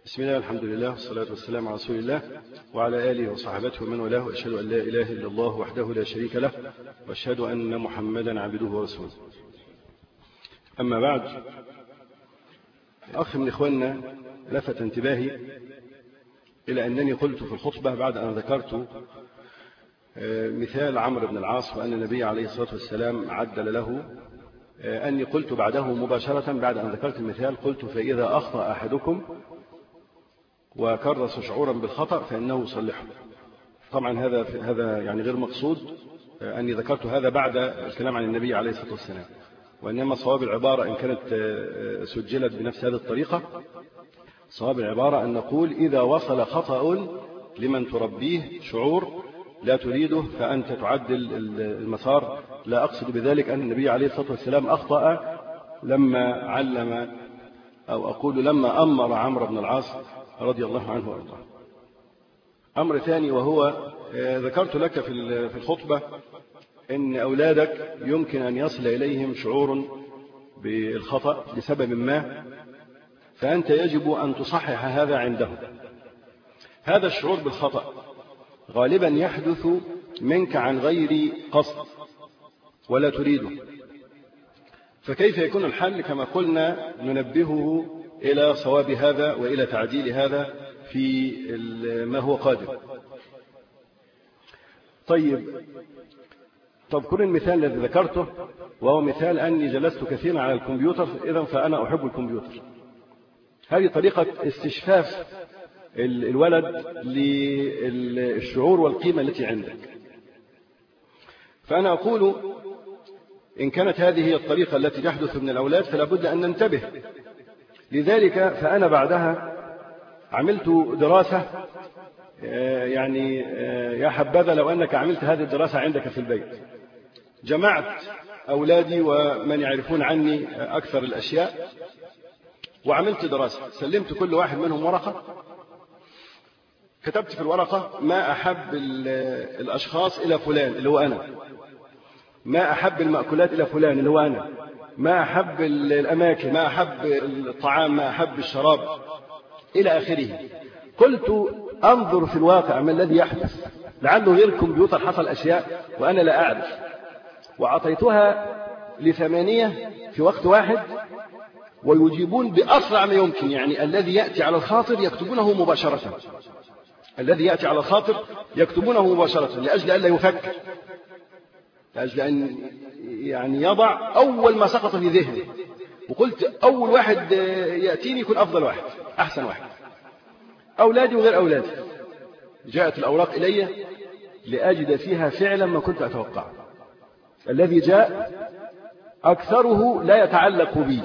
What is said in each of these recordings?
بسم الله الحمد لله والصلاة والسلام على رسول الله وعلى آله وصحبته ومن والاه وأشهد أن لا إله إلا الله وحده لا شريك له وأشهد أن محمدا عبده ورسوله أما بعد أخ من إخواننا لفت انتباهي إلى أنني قلت في الخطبة بعد أن ذكرت مثال عمرو بن العاص وأن النبي عليه الصلاة والسلام عدل له أني قلت بعده مباشرة بعد أن ذكرت المثال قلت فإذا أخطأ أحدكم وكرس شعورا بالخطأ فإنه يصلحه طبعا هذا هذا يعني غير مقصود أني ذكرت هذا بعد الكلام عن النبي عليه الصلاة والسلام وإنما صواب العبارة إن كانت سجلت بنفس هذه الطريقة صواب العبارة أن نقول إذا وصل خطأ لمن تربيه شعور لا تريده فأنت تعدل المسار لا أقصد بذلك أن النبي عليه الصلاة والسلام أخطأ لما علم أو أقول لما أمر عمرو بن العاص رضي الله عنه وارضاه. أمر ثاني وهو ذكرت لك في الخطبة أن أولادك يمكن أن يصل إليهم شعور بالخطأ لسبب ما فأنت يجب أن تصحح هذا عندهم. هذا الشعور بالخطأ غالبا يحدث منك عن غير قصد ولا تريده فكيف يكون الحل كما قلنا ننبهه إلى صواب هذا وإلى تعديل هذا في ما هو قادم طيب تذكر المثال الذي ذكرته وهو مثال أني جلست كثيرا على الكمبيوتر إذا فأنا أحب الكمبيوتر هذه طريقة استشفاف الولد للشعور والقيمة التي عندك فأنا أقول إن كانت هذه هي الطريقة التي تحدث من الأولاد فلا بد أن ننتبه لذلك فأنا بعدها عملت دراسة يعني يا حبذا لو أنك عملت هذه الدراسة عندك في البيت جمعت أولادي ومن يعرفون عني أكثر الأشياء وعملت دراسة سلمت كل واحد منهم ورقة كتبت في الورقة ما أحب الأشخاص إلى فلان اللي هو أنا ما أحب المأكولات إلى فلان اللي هو أنا ما أحب الأماكن ما أحب الطعام ما أحب الشراب إلى آخره قلت أنظر في الواقع ما الذي يحدث لعله غير الكمبيوتر حصل أشياء وأنا لا أعرف وأعطيتها لثمانية في وقت واحد ويجيبون بأسرع ما يمكن يعني الذي يأتي على الخاطر يكتبونه مباشرة الذي يأتي على الخاطر يكتبونه مباشرة لأجل ألا يفكر لأجل أن يعني يضع أول ما سقط في ذهنه وقلت أول واحد يأتيني يكون أفضل واحد أحسن واحد أولادي وغير أولادي جاءت الأوراق إلي لأجد فيها فعلا ما كنت أتوقع الذي جاء أكثره لا يتعلق بي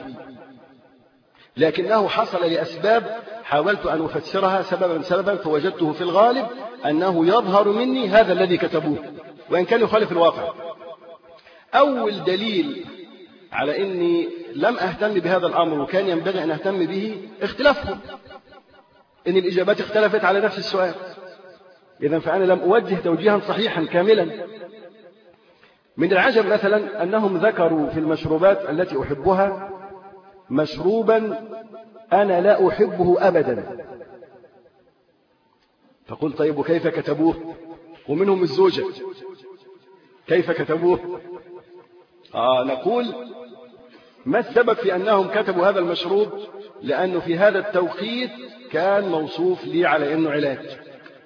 لكنه حصل لأسباب حاولت أن أفسرها سببا سببا فوجدته في الغالب أنه يظهر مني هذا الذي كتبوه وإن كان يخالف الواقع أول دليل على أني لم أهتم بهذا الأمر وكان ينبغي أن أهتم به اختلافهم إن الإجابات اختلفت على نفس السؤال إذا فأنا لم أوجه توجيها صحيحا كاملا من العجب مثلا أنهم ذكروا في المشروبات التي أحبها مشروبا أنا لا أحبه أبدا فقلت طيب وكيف كتبوه ومنهم الزوجة كيف كتبوه آه نقول ما السبب في أنهم كتبوا هذا المشروب لأنه في هذا التوقيت كان موصوف لي على أنه علاج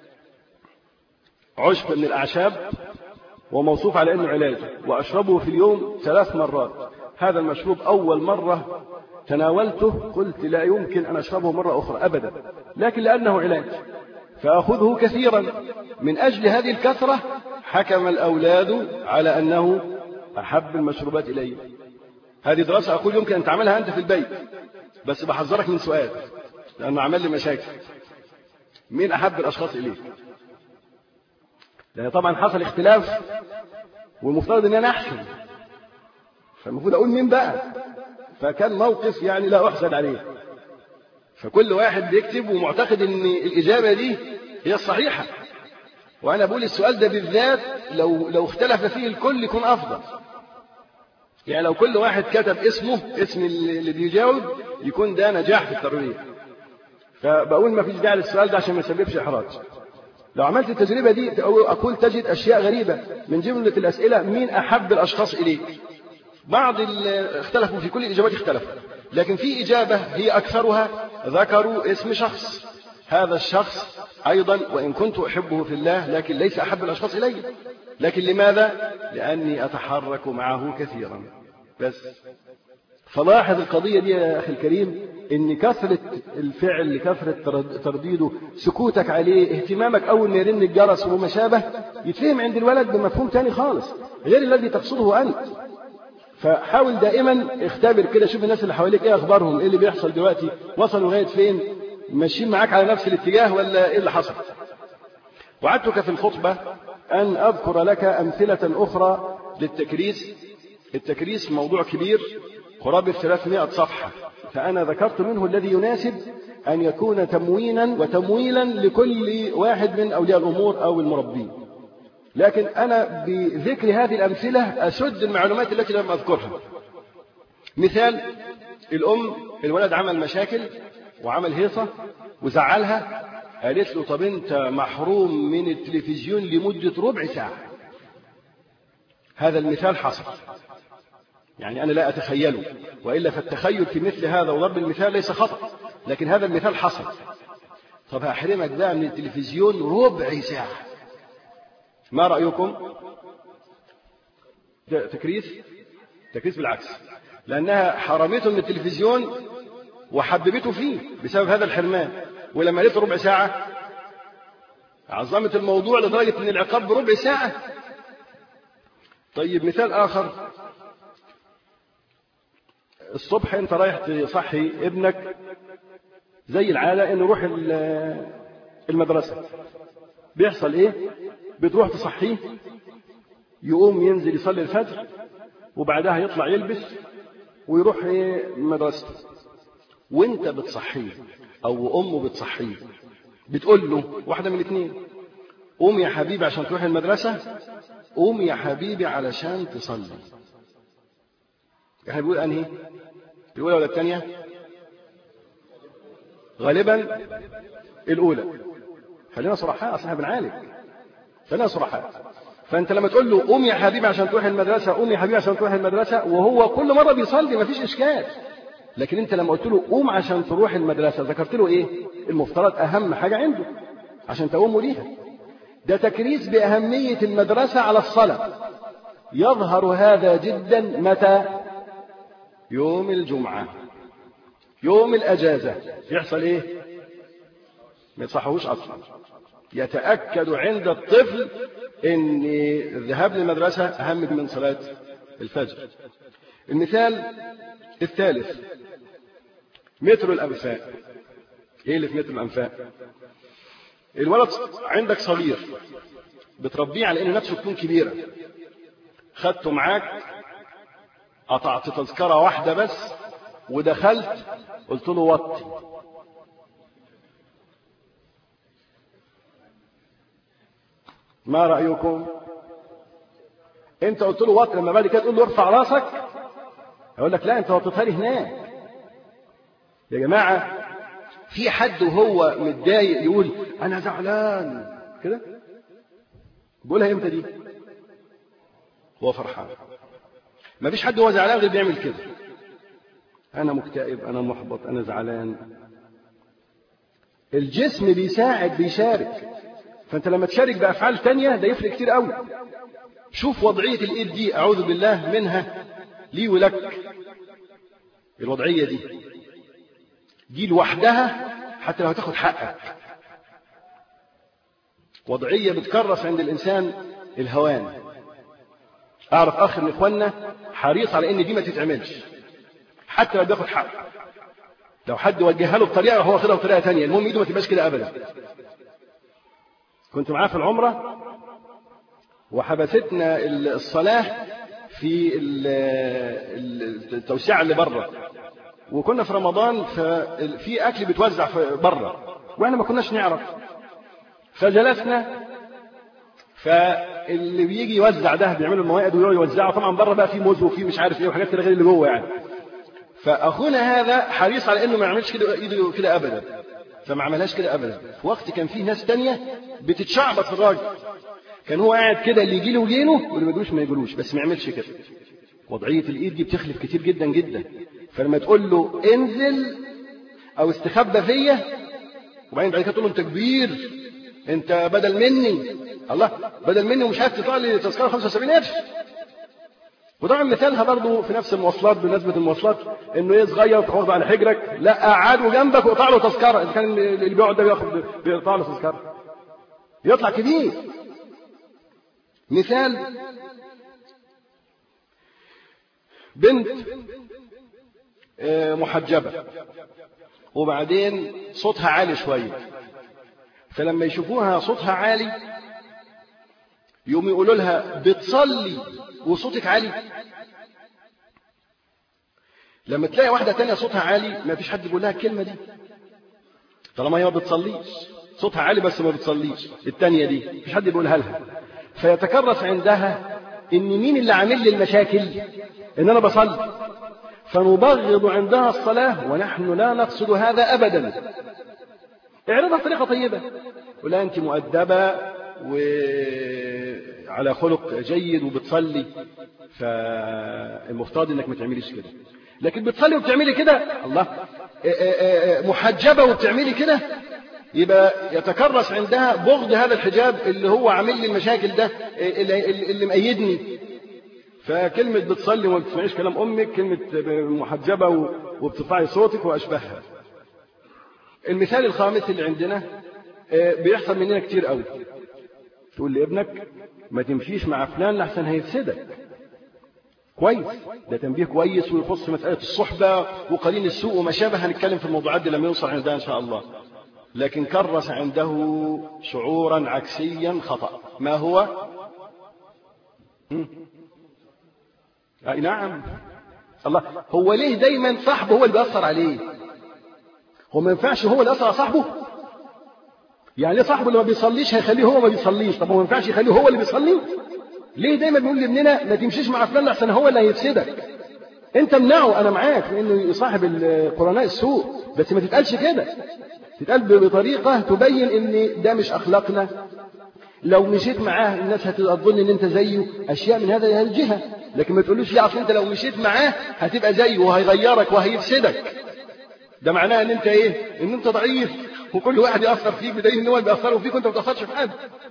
عشب من الأعشاب وموصوف على أنه علاج وأشربه في اليوم ثلاث مرات هذا المشروب أول مرة تناولته قلت لا يمكن أن أشربه مرة أخرى أبدا لكن لأنه علاج فأخذه كثيرا من أجل هذه الكثرة حكم الأولاد على أنه أحب المشروبات إلي هذه دراسة أقول يمكن أن تعملها أنت في البيت بس بحذرك من سؤال لأنه عمل لي مشاكل مين أحب الأشخاص إليه لأن طبعا حصل اختلاف والمفترض أن أنا أحسن فالمفروض أقول مين بقى فكان موقف يعني لا أحسن عليه فكل واحد بيكتب ومعتقد أن الإجابة دي هي الصحيحة وأنا بقول السؤال ده بالذات لو لو اختلف فيه الكل يكون أفضل يعني لو كل واحد كتب اسمه اسم اللي بيجاوب يكون ده نجاح في الترويج فبقول ما فيش داعي للسؤال ده عشان ما يسببش إحراج لو عملت التجربة دي أقول تجد أشياء غريبة من جملة الأسئلة مين أحب الأشخاص إليك بعض اختلفوا في كل الإجابات اختلفوا لكن في إجابة هي أكثرها ذكروا اسم شخص هذا الشخص أيضا وإن كنت أحبه في الله لكن ليس أحب الأشخاص إلي لكن لماذا؟ لأني أتحرك معه كثيرا بس فلاحظ القضية دي يا أخي الكريم إن كثرة الفعل كثرة ترديده سكوتك عليه اهتمامك أول ما يرن الجرس وما شابه يتفهم عند الولد بمفهوم تاني خالص غير الذي تقصده أنت فحاول دائما اختبر كده شوف الناس اللي حواليك ايه اخبارهم ايه اللي بيحصل دلوقتي وصلوا لغايه فين ماشيين معاك على نفس الاتجاه ولا ايه اللي حصل وعدتك في الخطبه ان اذكر لك امثله اخرى للتكريس التكريس موضوع كبير قرابة 300 صفحة فأنا ذكرت منه الذي يناسب أن يكون تموينا وتمويلا لكل واحد من أولياء الأمور أو المربين لكن أنا بذكر هذه الأمثلة أسد المعلومات التي لم أذكرها مثال الأم الولد عمل مشاكل وعمل هيصة وزعلها قالت له طب أنت محروم من التلفزيون لمدة ربع ساعة هذا المثال حصل يعني أنا لا أتخيله وإلا فالتخيل في مثل هذا وضرب المثال ليس خطأ لكن هذا المثال حصل طب هحرمك بقى من التلفزيون ربع ساعة ما رأيكم تكريس تكريس بالعكس لأنها حرمته من التلفزيون وحببته فيه بسبب هذا الحرمان ولما قالت ربع ساعة عظمت الموضوع لدرجة أن العقاب بربع ساعة طيب مثال آخر الصبح أنت رايح تصحي ابنك زي العادة إنه يروح المدرسة بيحصل إيه؟ بتروح تصحيه يقوم ينزل يصلي الفجر وبعدها يطلع يلبس ويروح مدرسته وانت بتصحيه او امه بتصحيه بتقول له واحده من الاثنين قوم يا حبيبي عشان تروح المدرسه قوم يا حبيبي علشان تصلي احنا بنقول انهي الاولى ولا الثانيه غالبا الاولى خلينا صرحاء اصل احنا بنعالج خلينا صرحاء فانت لما تقول له قوم يا حبيبي عشان تروح المدرسه قوم يا حبيبي عشان تروح المدرسه وهو كل مره بيصلي مفيش اشكال لكن انت لما قلت له قوم عشان تروح المدرسه ذكرت له ايه المفترض اهم حاجه عنده عشان تقومه ليها ده تكريس باهميه المدرسه على الصلاه يظهر هذا جدا متى يوم الجمعه يوم الاجازه يحصل ايه ما يصحوش اصلا يتاكد عند الطفل ان الذهاب للمدرسه اهم من صلاه الفجر المثال الثالث متر الانفاق ايه اللي في متر الانفاق الولد عندك صغير بتربيه على ان نفسه تكون كبيره خدته معاك قطعت تذكره واحده بس ودخلت قلت له وطي ما رايكم انت قلت له وطي لما بعد كده تقول له ارفع راسك يقول لك لا انت وطيتها لي هناك يا جماعه في حد وهو متضايق يقول انا زعلان كده بيقولها امتى دي هو فرحان ما فيش حد هو زعلان غير بيعمل كده انا مكتئب انا محبط انا زعلان الجسم بيساعد بيشارك فانت لما تشارك بافعال تانية ده يفرق كتير قوي شوف وضعيه الايد دي اعوذ بالله منها لي ولك الوضعيه دي دي لوحدها حتى لو هتاخد حقك وضعيه بتكرس عند الانسان الهوان اعرف اخ من اخواننا حريص على ان دي ما تتعملش حتى لو بياخد حقه لو حد وجهها له بطريقه هو واخدها بطريقه ثانيه المهم ايده ما تبقاش كده ابدا كنت معاه في العمره وحبستنا الصلاه في التوسعه اللي بره وكنا في رمضان ففي اكل بيتوزع بره واحنا ما كناش نعرف فجلسنا فاللي بيجي يوزع ده بيعملوا الموائد ويقعدوا يوزعوا طبعا بره بقى في موز وفي مش عارف ايه وحاجات كده غير اللي جوه يعني فاخونا هذا حريص على انه ما يعملش كده ايده كده ابدا فما عملهاش كده ابدا في وقت كان فيه ناس تانية بتتشعبط في الراجل كان هو قاعد كده اللي يجي له يجيله واللي ما يجيلوش ما يجيلوش بس ما يعملش كده وضعيه الايد دي بتخلف كتير جدا جدا فلما تقول له انزل او استخبى فيا وبعدين بعد كده تقول له انت كبير انت بدل مني الله بدل مني ومش عارف تطلع لي تذكره 75 قرش وطبعا مثالها برضه في نفس المواصلات بمناسبه المواصلات انه ايه صغير تاخد على حجرك لا قعده جنبك وقطع له تذكره اذا كان اللي بيقعد ده بياخد بيقطع له تذكره يطلع كبير مثال بنت محجبه وبعدين صوتها عالي شويه فلما يشوفوها صوتها عالي يقوم يقولوا لها بتصلي وصوتك عالي لما تلاقي واحدة تانية صوتها عالي ما فيش حد يقول لها الكلمة دي طالما هي ما بتصليش صوتها عالي بس ما بتصليش التانية دي مفيش حد يقولها لها فيتكرس عندها ان مين اللي عامل لي المشاكل ان انا بصلي فنبغض عندها الصلاة ونحن لا نقصد هذا ابدا اعرضها بطريقة طيبة ولا انت مؤدبة وعلى خلق جيد وبتصلي فالمفترض انك ما تعمليش كده لكن بتصلي وبتعملي كده الله محجبة وبتعملي كده يبقى يتكرس عندها بغض هذا الحجاب اللي هو عامل لي المشاكل ده اللي, اللي مأيدني فكلمة بتصلي وما بتسمعيش كلام أمك كلمة محجبة وبترفعي صوتك وأشبهها المثال الخامس اللي عندنا بيحصل مننا كتير قوي تقول لابنك ما تمشيش مع فلان لحسن هيفسدك كويس ده تنبيه كويس ويخص مسألة الصحبة وقرين السوء وما شابه هنتكلم في الموضوعات دي لما يوصل عندها إن شاء الله لكن كرس عنده شعورا عكسيا خطأ ما هو أي نعم الله هو ليه دايما صاحبه هو اللي بيأثر عليه هو ما ينفعش هو اللي يأثر على صاحبه يعني ليه صاحبه اللي ما بيصليش هيخليه هو ما بيصليش طب هو ما ينفعش يخليه هو اللي بيصلي ليه دايما بيقول لابننا ما تمشيش مع فلان احسن هو اللي هيفسدك انت امنعه انا معاك لانه يصاحب قرناء السوء بس ما تتقالش كده تتقال بطريقه تبين ان ده مش اخلاقنا لو مشيت معاه الناس هتظن ان انت زيه اشياء من هذا الجهه لكن ما تقولوش يا اصل انت لو مشيت معاه هتبقى زيه وهيغيرك وهيفسدك ده معناه ان انت ايه ان انت ضعيف وكل واحد ياثر فيك بدليل ان هو اللي بيأثروا فيك وانت ما بتاثرش في حد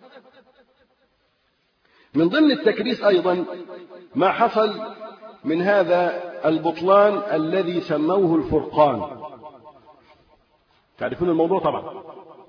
من ضمن التكريس ايضا ما حصل من هذا البطلان الذي سموه الفرقان تعرفون الموضوع طبعا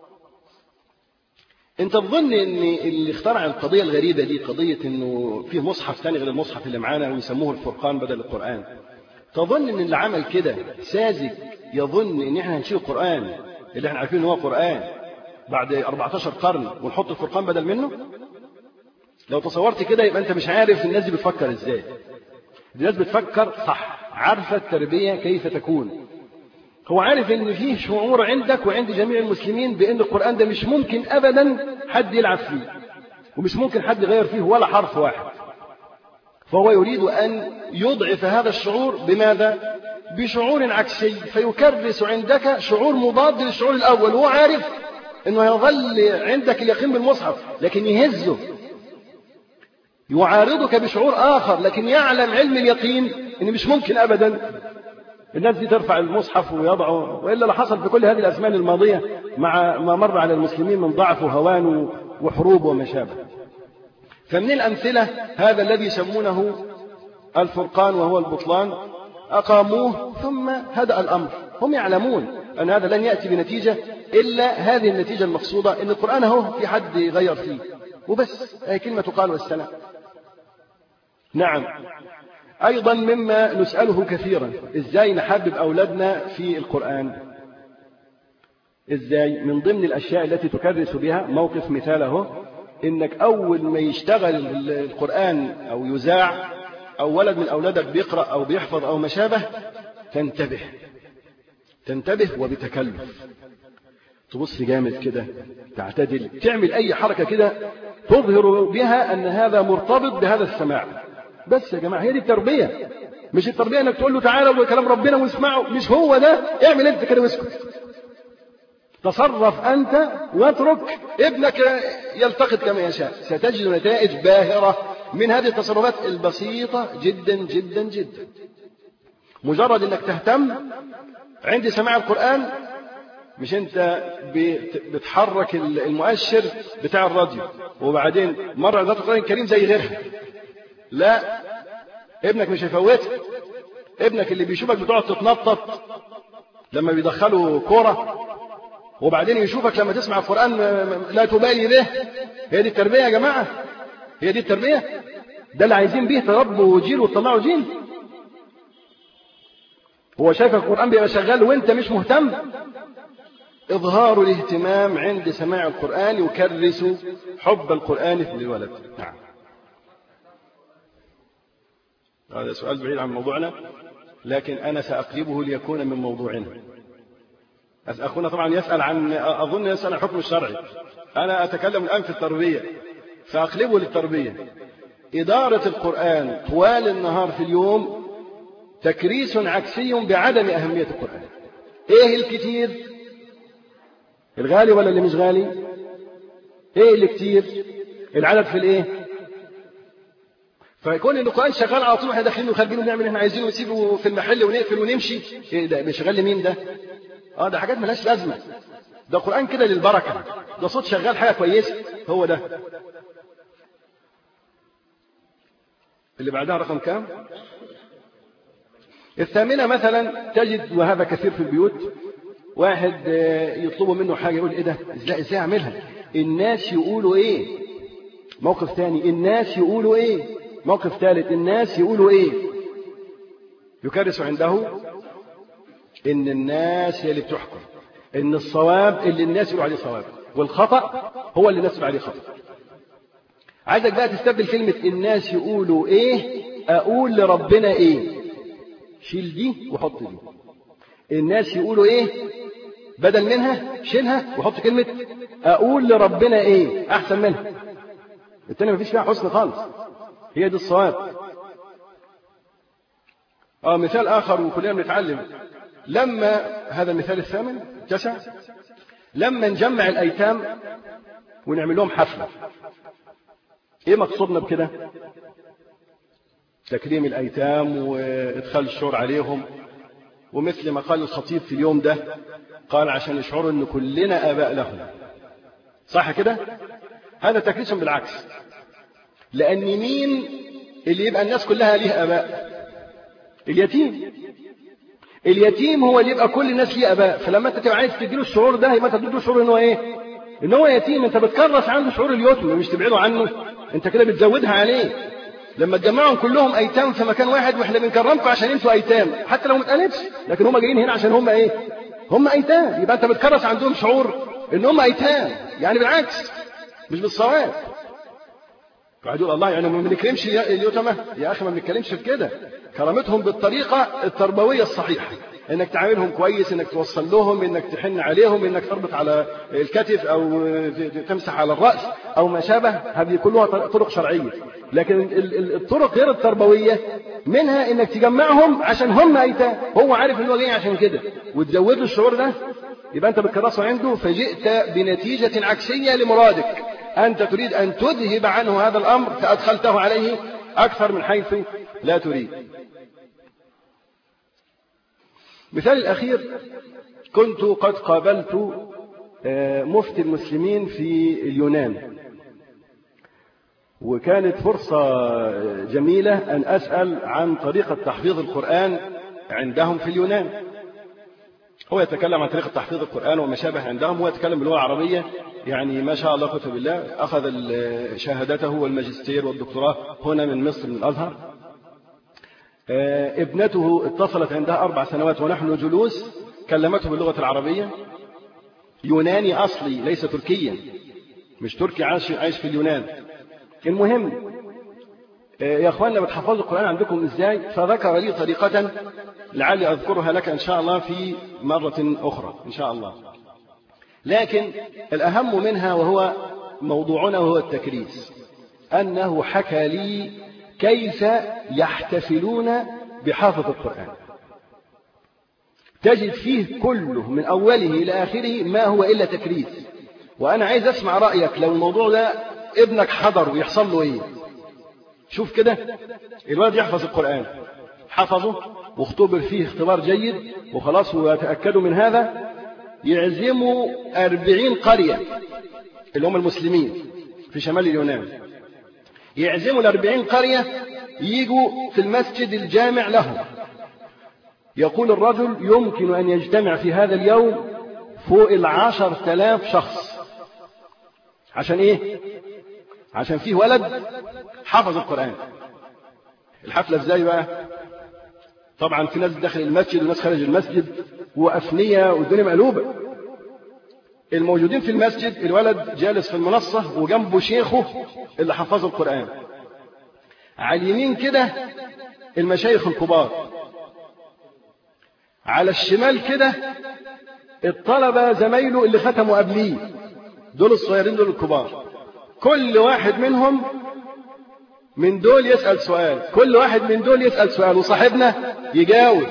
انت تظن ان اللي اخترع القضيه الغريبه دي قضيه انه فيه مصحف ثاني غير المصحف اللي معانا ويسموه الفرقان بدل القران تظن ان اللي عمل كده ساذج يظن ان احنا هنشيل القران اللي احنا عارفين ان هو قران بعد 14 قرن ونحط الفرقان بدل منه لو تصورت كده يبقى انت مش عارف الناس دي بتفكر ازاي الناس بتفكر صح عارفه التربيه كيف تكون هو عارف ان فيه شعور عندك وعند جميع المسلمين بان القران ده مش ممكن ابدا حد يلعب فيه ومش ممكن حد يغير فيه ولا حرف واحد فهو يريد ان يضعف هذا الشعور بماذا بشعور عكسي فيكرس عندك شعور مضاد للشعور الاول وهو عارف انه يظل عندك اليقين بالمصحف لكن يهزه يعارضك بشعور آخر لكن يعلم علم اليقين أن مش ممكن أبدا الناس دي ترفع المصحف ويضعه وإلا اللي حصل في كل هذه الأزمان الماضية مع ما مر على المسلمين من ضعف وهوان وحروب وما شابه فمن الأمثلة هذا الذي يسمونه الفرقان وهو البطلان أقاموه ثم هدأ الأمر هم يعلمون أن هذا لن يأتي بنتيجة إلا هذه النتيجة المقصودة أن القرآن هو في حد يغير فيه وبس هي كلمة تقال والسلام نعم أيضا مما نسأله كثيرا إزاي نحبب أولادنا في القرآن إزاي من ضمن الأشياء التي تكرس بها موقف مثاله إنك أول ما يشتغل القرآن أو يذاع أو ولد من أولادك بيقرأ أو بيحفظ أو ما شابه تنتبه تنتبه وبتكلف تبص جامد كده تعتدل تعمل أي حركة كده تظهر بها أن هذا مرتبط بهذا السماع بس يا جماعة هي دي التربية مش التربية انك تقول له تعالى وكلام ربنا واسمعه مش هو ده اعمل انت كده واسكت تصرف أنت واترك ابنك يلتقط كما يشاء ستجد نتائج باهرة من هذه التصرفات البسيطة جدا جدا جدا مجرد أنك تهتم عند سماع القرآن مش انت بتحرك المؤشر بتاع الراديو وبعدين مرة ذات القرآن الكريم زي غيرها لا ابنك مش هيفوتك ابنك اللي بيشوفك بتقعد تتنطط لما بيدخلوا كورة وبعدين يشوفك لما تسمع القرآن لا تبالي به هي دي التربية يا جماعة هي دي التربية ده اللي عايزين بيه تربوا جيل وتطلعوا جيل هو شايف القرآن بيبقى شغال وانت مش مهتم إظهار الاهتمام عند سماع القرآن يكرس حب القرآن في الولد نعم هذا سؤال بعيد عن موضوعنا لكن أنا سأقلبه ليكون من موضوعنا أخونا طبعا يسأل عن أظن يسأل عن الحكم الشرعي أنا أتكلم الآن في التربية فأقلبه للتربية إدارة القرآن طوال النهار في اليوم تكريس عكسي بعدم أهمية القرآن إيه الكثير الغالي ولا اللي مش غالي إيه اللي كتير العدد في الإيه فيكون القرآن شغال على طول احنا داخلين وخارجين ونعمل اللي احنا عايزينه ونسيبه في المحل ونقفل ونمشي ايه ده بيشغل لمين ده؟ اه ده حاجات ملهاش لازمه ده قرآن كده للبركه ده صوت شغال حاجه كويسه هو ده اللي بعدها رقم كام؟ الثامنة مثلا تجد وهذا كثير في البيوت واحد يطلبوا منه حاجة يقول ايه ده ازاي ازاي اعملها الناس يقولوا ايه موقف ثاني الناس يقولوا ايه موقف ثالث الناس يقولوا ايه يكرس عنده ان الناس هي اللي بتحكم ان الصواب اللي الناس يقولوا عليه صواب والخطأ هو اللي الناس يقولوا عليه خطأ عايزك بقى تستبدل كلمة الناس يقولوا ايه اقول لربنا ايه شيل دي وحط دي الناس يقولوا ايه بدل منها شيلها وحط كلمة اقول لربنا ايه احسن منها التانية مفيش فيها حسن خالص هي دي الصواب اه مثال اخر وكلنا بنتعلم لما هذا المثال الثامن التاسع لما نجمع الايتام ونعمل لهم حفله ايه مقصودنا بكده تكريم الايتام وادخال الشعور عليهم ومثل ما قال الخطيب في اليوم ده قال عشان يشعروا ان كلنا اباء لهم صح كده هذا تكريس بالعكس لان مين اللي يبقى الناس كلها ليه اباء اليتيم اليتيم هو اللي يبقى كل الناس ليه اباء فلما انت تبقى عايز تديله الشعور ده يبقى انت تديله شعور ان هو ايه ان هو يتيم انت بتكرس عنده شعور اليتم مش تبعده عنه انت كده بتزودها عليه لما تجمعهم كلهم ايتام في مكان واحد واحنا بنكرمكم عشان انتوا ايتام حتى لو ما اتقالتش لكن هم جايين هنا عشان هم ايه هم ايتام يبقى انت بتكرس عندهم شعور ان هم ايتام يعني بالعكس مش بالصواب واحد يقول الله يعني ما بنكرمش اليتامى يا اخي ما بنتكلمش في كده كرامتهم بالطريقه التربويه الصحيحه انك تعاملهم كويس انك توصل لهم انك تحن عليهم انك تربط على الكتف او تمسح على الراس او ما شابه هذه كلها طرق شرعيه لكن الطرق غير التربويه منها انك تجمعهم عشان هم ايتام هو عارف ان هو جاي عشان كده وتزود له الشعور ده يبقى انت بتكرسه عنده فجئت بنتيجه عكسيه لمرادك انت تريد ان تذهب عنه هذا الامر فادخلته عليه اكثر من حيث لا تريد مثال الأخير كنت قد قابلت مفتي المسلمين في اليونان وكانت فرصة جميلة أن أسأل عن طريقة تحفيظ القرآن عندهم في اليونان هو يتكلم عن طريقة تحفيظ القرآن وما شابه عندهم هو يتكلم باللغة العربية يعني ما شاء الله كتب الله أخذ شهادته والماجستير والدكتوراه هنا من مصر من الأزهر ابنته اتصلت عندها أربع سنوات ونحن جلوس كلمته باللغة العربية يوناني أصلي ليس تركيا مش تركي عايش, عايش في اليونان المهم يا أخواننا بتحفظوا القرآن عندكم إزاي فذكر لي طريقة لعلي أذكرها لك إن شاء الله في مرة أخرى إن شاء الله لكن الأهم منها وهو موضوعنا وهو التكريس أنه حكى لي كيف يحتفلون بحافظ القرآن تجد فيه كله من أوله إلى آخره ما هو إلا تكريس وأنا عايز أسمع رأيك لو الموضوع ده ابنك حضر ويحصل له إيه شوف كده الولد يحفظ القرآن حفظه واختبر فيه اختبار جيد وخلاص ويتأكدوا من هذا يعزموا أربعين قرية اللي هم المسلمين في شمال اليونان يعزموا الأربعين قرية يجوا في المسجد الجامع لهم يقول الرجل يمكن أن يجتمع في هذا اليوم فوق العشر تلاف شخص عشان إيه؟ عشان فيه ولد حفظ القرآن الحفلة ازاي بقى؟ طبعا في ناس داخل المسجد وناس خارج المسجد وأفنية والدنيا مقلوبة الموجودين في المسجد الولد جالس في المنصة وجنبه شيخه اللي حفظه القرآن على اليمين كده المشايخ الكبار على الشمال كده الطلبة زمايله اللي ختموا قبليه دول الصغيرين دول الكبار كل واحد منهم من دول يسأل سؤال كل واحد من دول يسأل سؤال وصاحبنا يجاوب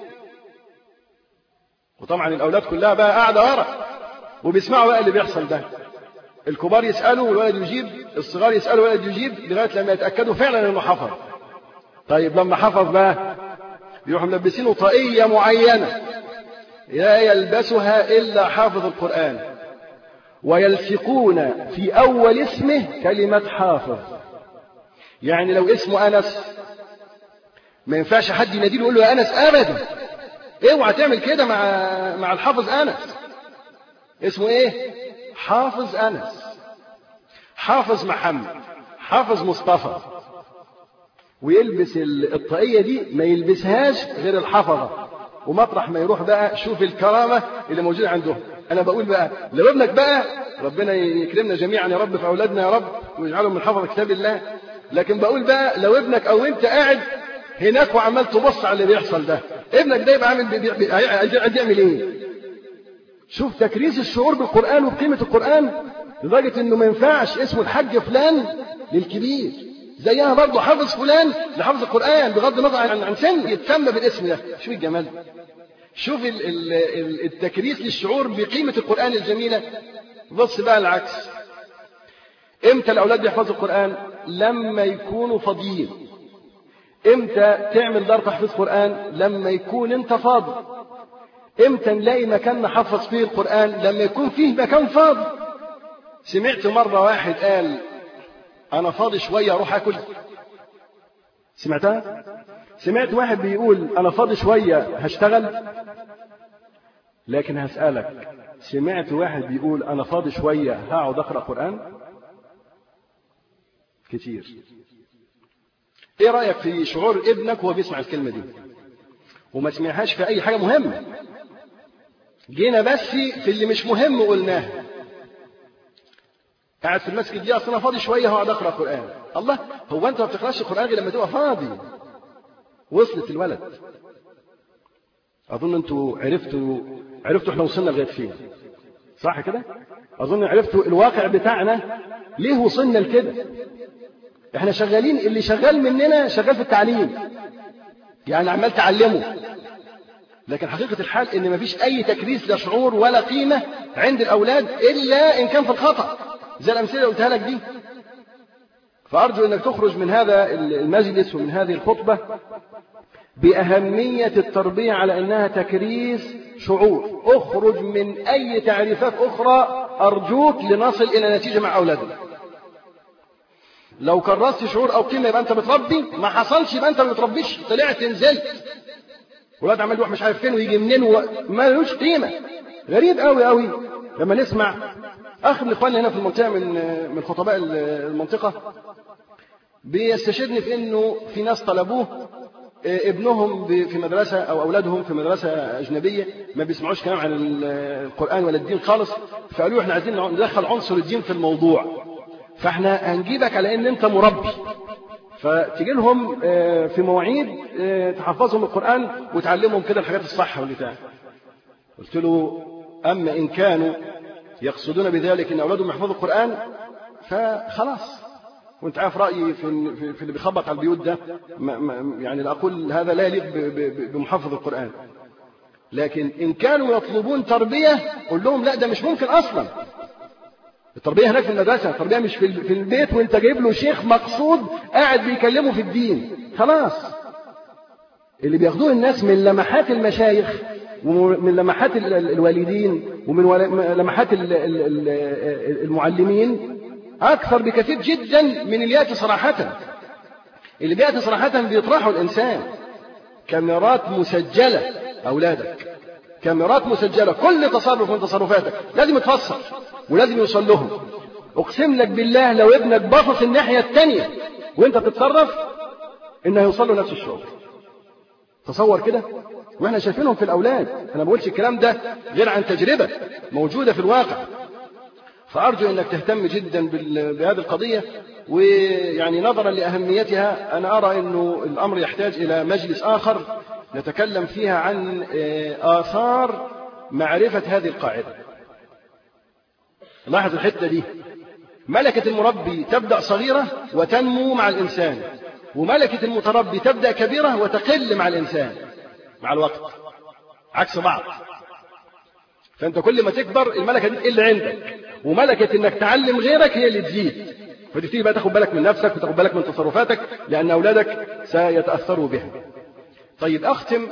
وطبعا الأولاد كلها بقى قاعدة ورا وبيسمعوا بقى اللي بيحصل ده الكبار يسألوا والولد يجيب الصغار يسألوا والولد يجيب لغاية لما يتأكدوا فعلا انه حفظ طيب لما حفظ بقى يروحوا ملبسينه طاقية معينة لا يلبسها إلا حافظ القرآن ويلصقون في أول اسمه كلمة حافظ يعني لو اسمه أنس ما ينفعش حد يناديله يقول له يا أنس أبدا اوعى تعمل كده مع مع الحافظ أنس اسمه ايه حافظ أنس حافظ محمد حافظ مصطفى ويلبس الطاقية دي ما يلبسهاش غير الحفظة ومطرح ما يروح بقى شوف الكرامة اللي موجودة عندهم أنا بقول بقى لو ابنك بقى ربنا يكرمنا جميعا يا رب في أولادنا يا رب ويجعلهم من حفظ كتاب الله لكن بقول بقى لو ابنك أو أنت قاعد هناك وعمال تبص على اللي بيحصل ده ابنك ده يبقى عامل عايز يعمل ايه شوف تكريس الشعور بالقرآن وبقيمة القرآن لدرجة انه ما ينفعش اسمه الحاج فلان للكبير زيها برضه حافظ فلان لحفظ القرآن بغض النظر عن عن سن يتسمى بالاسم ده شوف الجمال شوف ال ال التكريس للشعور بقيمة القرآن الجميلة بص بقى العكس امتى الاولاد يحفظوا القرآن لما يكونوا فاضيين امتى تعمل دار تحفيظ قرآن لما يكون انت فاضي امتى نلاقي مكان نحفظ فيه القرآن لما يكون فيه مكان فاضي سمعت مرة واحد قال أنا فاضي شوية أروح أكل سمعتها؟ سمعت واحد بيقول أنا فاضي شوية هشتغل لكن هسألك سمعت واحد بيقول أنا فاضي شوية هقعد أقرأ قرآن كتير ايه رأيك في شعور ابنك وهو بيسمع الكلمة دي وما سمعهاش في أي حاجة مهمة جينا بس في اللي مش مهم قلناه قاعد في المسجد دي اصل انا فاضي شويه هقعد اقرا قران الله هو انت ما بتقراش القران غير لما تبقى فاضي وصلت الولد اظن انتوا عرفتوا عرفتوا احنا وصلنا لغايه فين صح كده اظن عرفتوا الواقع بتاعنا ليه وصلنا لكده احنا شغالين اللي شغال مننا شغال في التعليم يعني عمال تعلمه لكن حقيقة الحال ان مفيش اي تكريس لا شعور ولا قيمة عند الاولاد الا ان كان في الخطأ زي الامثلة اللي قلتها لك دي فارجو انك تخرج من هذا المجلس ومن هذه الخطبة بأهمية التربية على أنها تكريس شعور اخرج من أي تعريفات أخرى أرجوك لنصل إلى نتيجة مع أولادنا لو كرست شعور أو قيمة يبقى أنت بتربي ما حصلش يبقى أنت ما بتربيش طلعت نزلت ولاد عمال يروح مش عارف فين ويجي منين وما لهوش قيمة غريب قوي قوي لما نسمع أخ من إخواننا هنا في المنطقة من من خطباء المنطقة بيستشهدني في إنه في ناس طلبوه ابنهم في مدرسة أو أولادهم في مدرسة أجنبية ما بيسمعوش كلام عن القرآن ولا الدين خالص فقالوا احنا عايزين ندخل عنصر الدين في الموضوع فاحنا هنجيبك على ان انت مربي فتيجي لهم في مواعيد تحفظهم القرآن وتعلمهم كده الحاجات الصح والبتاع قلت له أما إن كانوا يقصدون بذلك إن أولادهم يحفظوا القرآن فخلاص وانت عارف رأيي في, في اللي بيخبط على البيوت ده ما يعني لا أقول هذا لا يليق بمحفظ القرآن لكن إن كانوا يطلبون تربية قل لهم لا ده مش ممكن أصلا التربية هناك في المدرسة التربية مش في البيت وانت جايب له شيخ مقصود قاعد بيكلمه في الدين خلاص اللي بياخدوه الناس من لمحات المشايخ ومن لمحات الوالدين ومن لمحات المعلمين أكثر بكثير جدا من اللي يأتي صراحة اللي بيأتي صراحة بيطرحه الإنسان كاميرات مسجلة أولادك كاميرات مسجلة كل تصرف من تصرفاتك لازم يتفسر ولازم يوصل لهم أقسم لك بالله لو ابنك باصص الناحية الثانية وأنت بتتصرف إنه هيوصل له نفس الشعور تصور كده واحنا شايفينهم في الأولاد أنا ما بقولش الكلام ده غير عن تجربة موجودة في الواقع فأرجو أنك تهتم جدا بهذه القضية ويعني نظرا لأهميتها أنا أرى أنه الأمر يحتاج إلى مجلس آخر نتكلم فيها عن آثار معرفة هذه القاعدة لاحظ الحتة دي ملكة المربي تبدأ صغيرة وتنمو مع الإنسان وملكة المتربي تبدأ كبيرة وتقل مع الإنسان مع الوقت عكس بعض فأنت كل ما تكبر الملكة دي تقل عندك وملكة إنك تعلم غيرك هي اللي تزيد فتبتدي بقى تاخد بالك من نفسك وتاخد بالك من تصرفاتك لأن أولادك سيتأثروا بها طيب أختم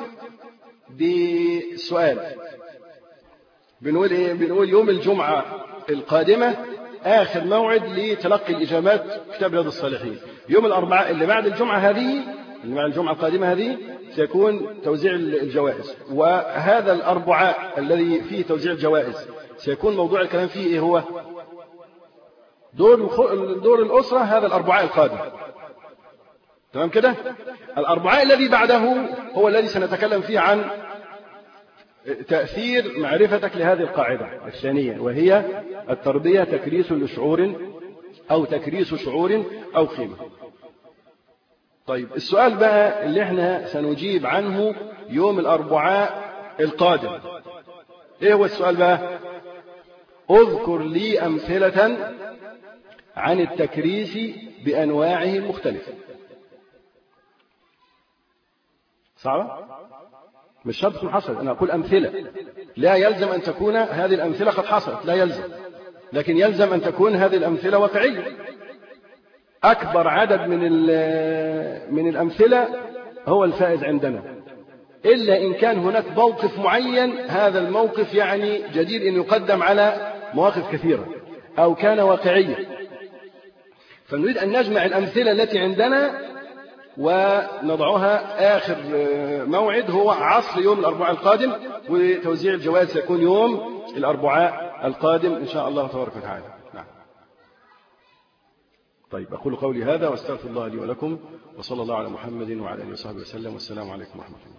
بسؤال بنقول إيه؟ بنقول يوم الجمعة القادمة آخر موعد لتلقي الإجابات كتاب رياض الصالحين يوم الأربعاء اللي بعد الجمعة هذه اللي بعد الجمعة القادمة هذه سيكون توزيع الجوائز وهذا الأربعاء الذي فيه توزيع الجوائز سيكون موضوع الكلام فيه إيه هو دور دور الأسرة هذا الأربعاء القادم تمام كده الأربعاء الذي بعده هو الذي سنتكلم فيه عن تأثير معرفتك لهذه القاعدة الثانية وهي التربية تكريس لشعور أو تكريس شعور أو قيمة طيب السؤال بقى اللي احنا سنجيب عنه يوم الأربعاء القادم ايه هو السؤال بقى اذكر لي أمثلة عن التكريس بأنواعه المختلفة صعبة؟ مش شرط تكون حصلت أنا أقول أمثلة لا يلزم أن تكون هذه الأمثلة قد حصلت لا يلزم لكن يلزم أن تكون هذه الأمثلة واقعية أكبر عدد من من الأمثلة هو الفائز عندنا إلا إن كان هناك موقف معين هذا الموقف يعني جدير أن يقدم على مواقف كثيرة أو كان واقعيا فنريد أن نجمع الأمثلة التي عندنا ونضعها آخر موعد هو عصر يوم الأربعاء القادم وتوزيع الجوائز سيكون يوم الأربعاء القادم إن شاء الله تبارك وتعالى نعم. طيب أقول قولي هذا واستغفر الله لي ولكم وصلى الله على محمد وعلى آله وصحبه وسلم والسلام عليكم ورحمة الله